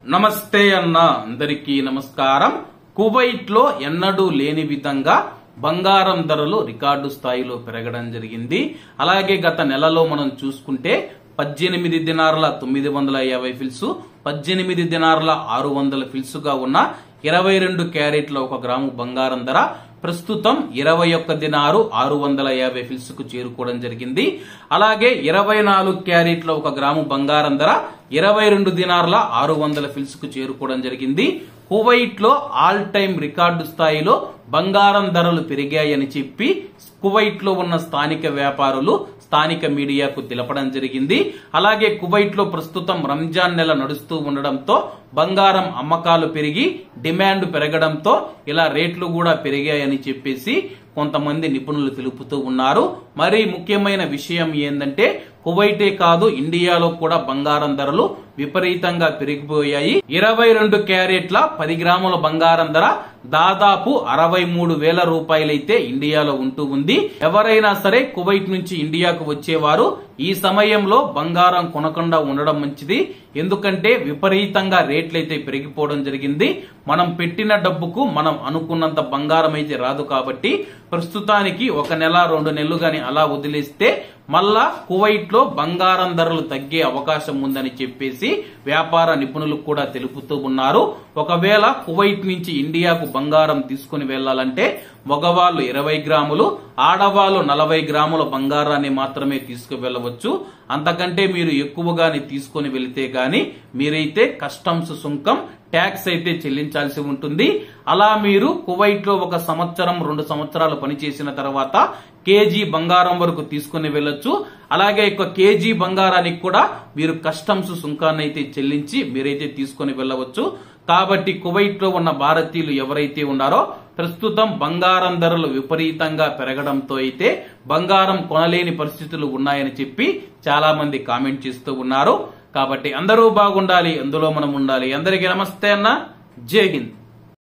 నమస్తే అన్న అందరికీ నమస్కారం కువైట్ లో ఎన్నడూ లేని విధంగా బంగారం ధరలు రికార్డు స్థాయిలో పెరగడం జరిగింది అలాగే గత నెలలో మనం చూసుకుంటే పద్దెనిమిది దినారుల తొమ్మిది వందల యాభై ఫిల్స్ పద్దెనిమిది దినారుల ఆరు వందల ఫిల్స్ గా ఉన్న ఇరవై రెండు క్యారెట్ల ఒక గ్రాము బంగారం ధర ప్రస్తుతం ఇరవై ఒక్క దినారు ఆరు వందల యాభై ఫిల్స్ కు చేరుకోవడం జరిగింది అలాగే ఇరవై నాలుగు క్యారెట్ల ఒక గ్రాము బంగారం ధర ఇరవై రెండు దినార్ల ఆరు వందల ఫిల్స్ కు చేరుకోవడం జరిగింది కువైట్ లో ఆల్ టైమ్ రికార్డు స్థాయిలో బంగారం ధరలు పెరిగాయని చెప్పి కువైట్ లో ఉన్న స్థానిక వ్యాపారులు స్థానిక మీడియాకు తెలపడం జరిగింది అలాగే కువైట్ లో ప్రస్తుతం రంజాన్ నెల నడుస్తూ ఉండడంతో బంగారం అమ్మకాలు పెరిగి డిమాండ్ పెరగడంతో ఇలా రేట్లు కూడా పెరిగాయని చెప్పేసి కొంతమంది నిపుణులు తెలుపుతూ ఉన్నారు మరి ముఖ్యమైన విషయం ఏంటంటే కువైటే కాదు ఇండియాలో కూడా బంగారం ధరలు విపరీతంగా పెరిగిపోయాయి ఇరవై రెండు క్యారెట్ల పది గ్రాముల బంగారం ధర దాదాపు అరవై మూడు వేల రూపాయలైతే ఇండియాలో ఉంటూ ఉంది ఎవరైనా సరే కువైట్ నుంచి ఇండియాకు వచ్చేవారు ఈ సమయంలో బంగారం కొనకుండా ఉండడం మంచిది ఎందుకంటే విపరీతంగా రేట్లయితే పెరిగిపోవడం జరిగింది మనం పెట్టిన డబ్బుకు మనం అనుకున్నంత బంగారం అయితే రాదు కాబట్టి ప్రస్తుతానికి ఒక నెల రెండు నెలలు గాని అలా వదిలేస్తే మళ్ళా కువైట్ లో బంగారం ధరలు తగ్గే అవకాశం ఉందని చెప్పేసి వ్యాపార నిపుణులు కూడా తెలుపుతూ ఉన్నారు ఒకవేళ కువైట్ నుంచి ఇండియాకు బంగారం తీసుకుని వెళ్లాలంటే మగవాళ్ళు ఇరవై గ్రాములు ఆడవాళ్ళు నలభై గ్రాముల బంగారాన్ని మాత్రమే తీసుకువెళ్లవచ్చు అంతకంటే మీరు ఎక్కువగాని తీసుకొని వెళితే గాని మీరైతే కస్టమ్స్ సుంకం ట్యాక్స్ అయితే చెల్లించాల్సి ఉంటుంది అలా మీరు కువైట్ లో ఒక సంవత్సరం రెండు సంవత్సరాలు పనిచేసిన తర్వాత కేజీ బంగారం వరకు తీసుకుని వెళ్ళొచ్చు అలాగే ఒక కేజీ బంగారానికి కూడా మీరు కస్టమ్స్ సుంకాన్ని అయితే చెల్లించి మీరైతే తీసుకొని వెళ్ళవచ్చు కాబట్టి కువైట్ లో ఉన్న భారతీయులు ఎవరైతే ఉన్నారో ప్రస్తుతం బంగారం ధరలు విపరీతంగా పెరగడంతో అయితే బంగారం కొనలేని పరిస్థితులు ఉన్నాయని చెప్పి చాలా మంది కామెంట్ చేస్తూ ఉన్నారు కాబట్టి అందరూ బాగుండాలి అందులో మనం ఉండాలి అందరికీ నమస్తే అన్న జై హింద్